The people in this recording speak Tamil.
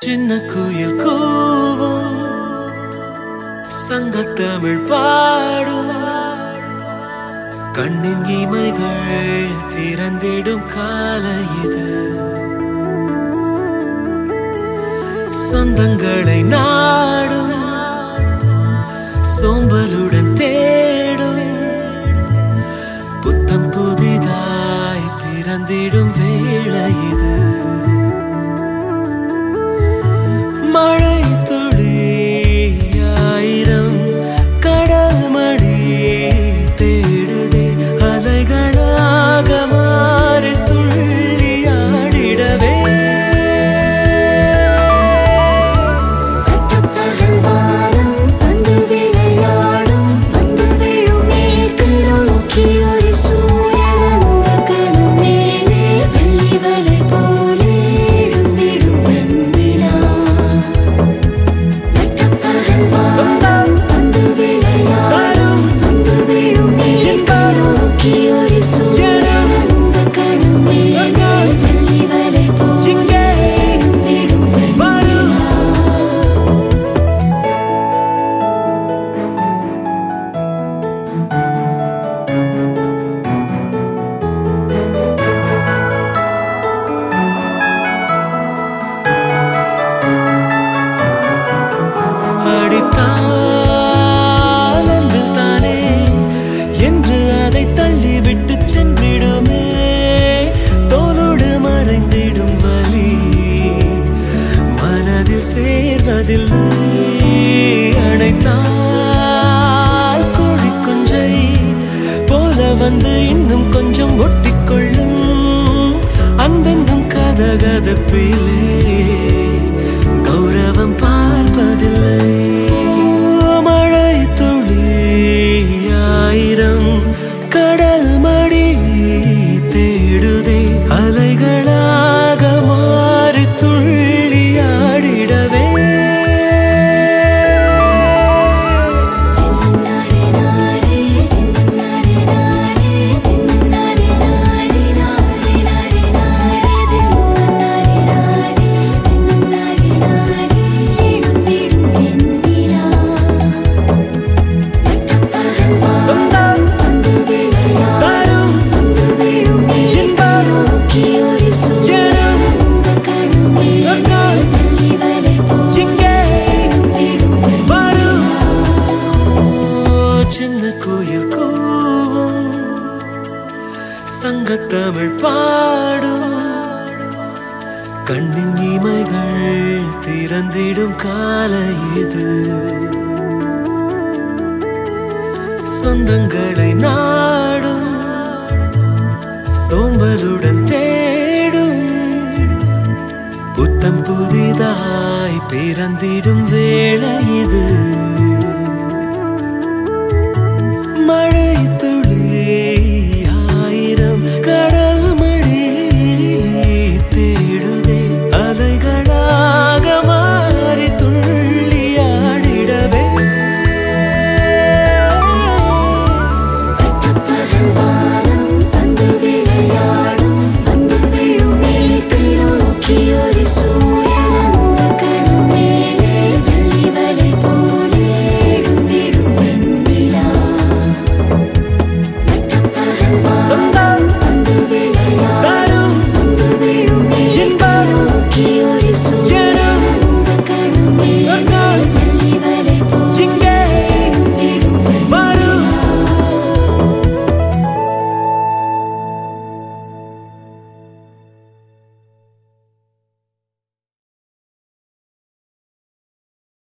சின்ன குயில் கூவும் சங்கத்தமிழ் பாடும் கண்ணின் இமைகள் திறந்திடும் காலை இது சொந்தங்களை நாடும் சோம்பலுடன் தேடும் புத்தம் புதிதாய் பிறந்திடும் வேளை இது மழை துளி ஆயிரம் கடல் மடி தேடுதே அலைகளாக மாறி துள்ளி ஆடிடவே பட்டப்பகல் வானம் வந்து விளையாடும் வந்து விழும் மேற்கு நோக்கி ஒரு சூரியன் அந்த கணம் மேலே வெள்ளி வலை போலே எழும்பிடும் வெண்ணிலா பட்டப்பகல் வானம் வந்து விளையாடும் வந்து விழும் மேற்கு நோக்கி ஒரு சூரியன் அந்த கணம் மேலே வெள்ளி வலை போலே எழும்பிடும் வெண்ணிலா அடித்தால் அன்பில் தானே என்று அதை தள்ளிவிட்டு சென்றிடுமே தோலோடு மறைந்திடும் வலி மனதில் சேர்வதில்லை அடைத்தால் கோழி குஞ்சை போல வந்து இன்னும் கொஞ்சம் ஒட்டிக்கொள்ளும் அன்பென்னும் கதகதப்பிலே கௌரவம் பார்ப்பதில்லை மழை துளி ஆயிரம் கடல் மடி தேடுதே அலைகளாக மாறி துள்ளி ஆடிடவே சொந்தம் தரும் இன்பம் சொர்க்கம் இங்கே வரும் சின்ன கோயில் கூவும் சங்கத்தமிழ் பாடும் கண்ணின் இமைகள் திறந்திடும் காலை இது சொந்தங்களை நாடும் சோம்பலுடன் தேடும் புத்தம் புதிதாய் பிறந்திடும் வேளை இது